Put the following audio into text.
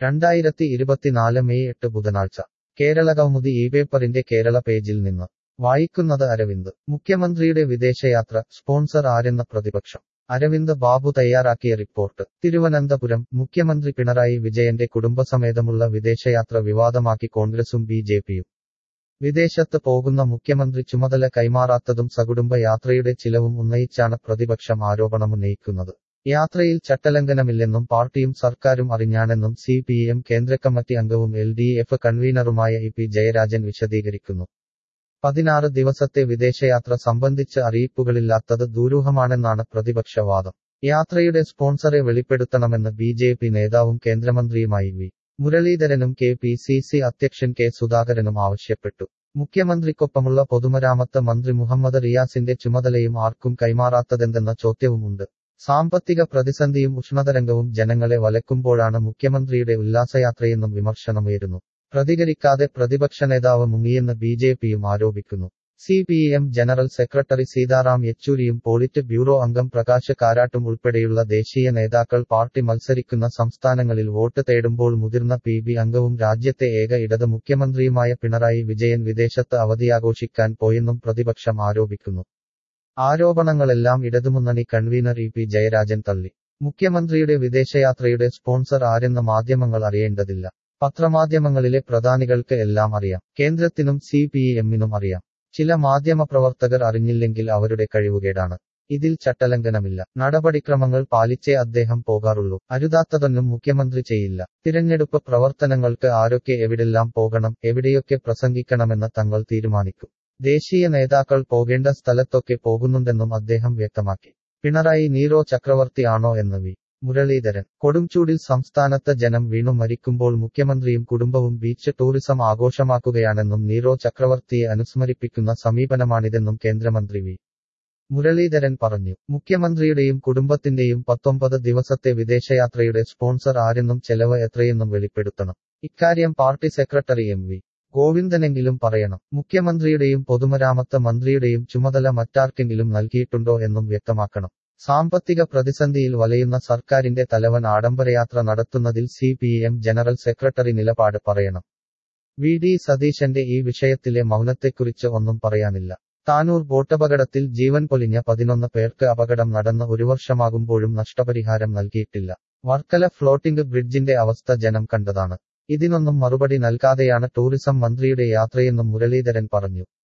രണ്ടായിരത്തി ഇരുപത്തിനാല് മെയ് എട്ട് ബുധനാഴ്ച കേരളകൗമുദി ഈ പേപ്പറിന്റെ കേരള പേജിൽ നിന്ന് വായിക്കുന്നത് അരവിന്ദ് മുഖ്യമന്ത്രിയുടെ വിദേശയാത്ര സ്പോൺസർ ആരെന്ന പ്രതിപക്ഷം അരവിന്ദ് ബാബു തയ്യാറാക്കിയ റിപ്പോർട്ട് തിരുവനന്തപുരം മുഖ്യമന്ത്രി പിണറായി വിജയന്റെ കുടുംബസമേതമുള്ള വിദേശയാത്ര വിവാദമാക്കി കോൺഗ്രസും ബി ജെ പിയും വിദേശത്ത് പോകുന്ന മുഖ്യമന്ത്രി ചുമതല കൈമാറാത്തതും സകുടുംബ യാത്രയുടെ ചിലവും ഉന്നയിച്ചാണ് പ്രതിപക്ഷം ആരോപണമുന്നയിക്കുന്നത് യാത്രയിൽ ചട്ടലംഘനമില്ലെന്നും പാർട്ടിയും സർക്കാരും അറിഞ്ഞാണെന്നും സി പി എം കേന്ദ്ര കമ്മിറ്റി അംഗവും എൽ ഡി എഫ് കൺവീനറുമായ ഇ പി ജയരാജൻ വിശദീകരിക്കുന്നു പതിനാറ് ദിവസത്തെ വിദേശയാത്ര സംബന്ധിച്ച് അറിയിപ്പുകളില്ലാത്തത് ദുരൂഹമാണെന്നാണ് പ്രതിപക്ഷ വാദം യാത്രയുടെ സ്പോൺസറെ വെളിപ്പെടുത്തണമെന്ന് ബി ജെ പി നേതാവും കേന്ദ്രമന്ത്രിയുമായി വി മുരളീധരനും കെ പി സി സി അധ്യക്ഷൻ കെ സുധാകരനും ആവശ്യപ്പെട്ടു മുഖ്യമന്ത്രിക്കൊപ്പമുള്ള പൊതുമരാമത്ത് മന്ത്രി മുഹമ്മദ് റിയാസിന്റെ ചുമതലയും ആർക്കും കൈമാറാത്തതെന്തെന്ന ചോദ്യവുമുണ്ട് സാമ്പത്തിക പ്രതിസന്ധിയും ഉഷ്ണതരംഗവും ജനങ്ങളെ വലക്കുമ്പോഴാണ് മുഖ്യമന്ത്രിയുടെ ഉല്ലാസയാത്രയെന്നും വിമർശനമുയരുന്നു പ്രതികരിക്കാതെ പ്രതിപക്ഷ നേതാവ് മുങ്ങിയെന്ന് ബി ജെ പിയും ആരോപിക്കുന്നു C P M general secretary Sitaram യെച്ചൂരിയും പോളിറ്റ് ബ്യൂറോ അംഗം പ്രകാശ് കാരാട്ടും ഉൾപ്പെടെയുള്ള ദേശീയ നേതാക്കൾ പാർട്ടി മത്സരിക്കുന്ന സംസ്ഥാനങ്ങളിൽ വോട്ട് തേടുമ്പോൾ മുതിർന്ന പി ബി അംഗവും രാജ്യത്തെ ഏക ഇടത് മുഖ്യമന്ത്രിയുമായ പിണറായി വിജയൻ വിദേശത്ത് അവധിയാഘോഷിക്കാൻ പോയെന്നും പ്രതിപക്ഷം ആരോപിക്കുന്നു ആരോപണങ്ങളെല്ലാം ഇടതുമുന്നണി കൺവീനർ ഇ പി ജയരാജൻ തള്ളി മുഖ്യമന്ത്രിയുടെ വിദേശയാത്രയുടെ സ്പോൺസർ ആരെന്ന് മാധ്യമങ്ങൾ അറിയേണ്ടതില്ല പത്രമാധ്യമങ്ങളിലെ പ്രധാനികൾക്ക് എല്ലാം അറിയാം കേന്ദ്രത്തിനും സി പി എമ്മിനും അറിയാം ചില മാധ്യമപ്രവർത്തകർ അറിഞ്ഞില്ലെങ്കിൽ അവരുടെ കഴിവുകേടാണ് ഇതിൽ ചട്ടലംഘനമില്ല നടപടിക്രമങ്ങൾ പാലിച്ചേ അദ്ദേഹം പോകാറുള്ളൂ അരുതാത്തതൊന്നും മുഖ്യമന്ത്രി ചെയ്യില്ല തിരഞ്ഞെടുപ്പ് പ്രവർത്തനങ്ങൾക്ക് ആരൊക്കെ എവിടെല്ലാം പോകണം എവിടെയൊക്കെ പ്രസംഗിക്കണമെന്ന് തങ്ങൾ തീരുമാനിക്കും ദേശീയ നേതാക്കൾ പോകേണ്ട സ്ഥലത്തൊക്കെ പോകുന്നുണ്ടെന്നും അദ്ദേഹം വ്യക്തമാക്കി പിണറായി നീരോ ചക്രവർത്തി ആണോ എന്ന് വി മുരളീധരൻ കൊടുംചൂടിൽ സംസ്ഥാനത്ത് ജനം വീണു മരിക്കുമ്പോൾ മുഖ്യമന്ത്രിയും കുടുംബവും ബീച്ച് ടൂറിസം ആഘോഷമാക്കുകയാണെന്നും നീരോ ചക്രവർത്തിയെ അനുസ്മരിപ്പിക്കുന്ന സമീപനമാണിതെന്നും കേന്ദ്രമന്ത്രി വി മുരളീധരൻ പറഞ്ഞു മുഖ്യമന്ത്രിയുടെയും കുടുംബത്തിന്റെയും പത്തൊമ്പത് ദിവസത്തെ വിദേശയാത്രയുടെ സ്പോൺസർ ആരെന്നും ചെലവ് എത്രയെന്നും വെളിപ്പെടുത്തണം ഇക്കാര്യം പാർട്ടി സെക്രട്ടറി എം വി ഗോവിന്ദനെങ്കിലും പറയണം മുഖ്യമന്ത്രിയുടെയും പൊതുമരാമത്ത് മന്ത്രിയുടെയും ചുമതല മറ്റാർക്കെങ്കിലും നൽകിയിട്ടുണ്ടോ എന്നും വ്യക്തമാക്കണം സാമ്പത്തിക പ്രതിസന്ധിയിൽ വലയുന്ന സർക്കാരിന്റെ തലവൻ ആഡംബരയാത്ര നടത്തുന്നതിൽ C P M general secretary നിലപാട് പറയണം വി ഡി സതീശന്റെ ഈ വിഷയത്തിലെ മൗനത്തെക്കുറിച്ച് ഒന്നും പറയാനില്ല താനൂർ ബോട്ടപകടത്തിൽ ജീവൻ പൊലിഞ്ഞ പതിനൊന്ന് പേർക്ക് അപകടം നടന്ന് ഒരു വർഷമാകുമ്പോഴും നഷ്ടപരിഹാരം നൽകിയിട്ടില്ല വർക്കല ഫ്ലോട്ടിംഗ് ബ്രിഡ്ജിന്റെ അവസ്ഥ ജനം കണ്ടതാണ് ഇതിനൊന്നും മറുപടി നൽകാതെയാണ് ടൂറിസം മന്ത്രിയുടെ യാത്രയെന്നും മുരളീധരൻ പറഞ്ഞു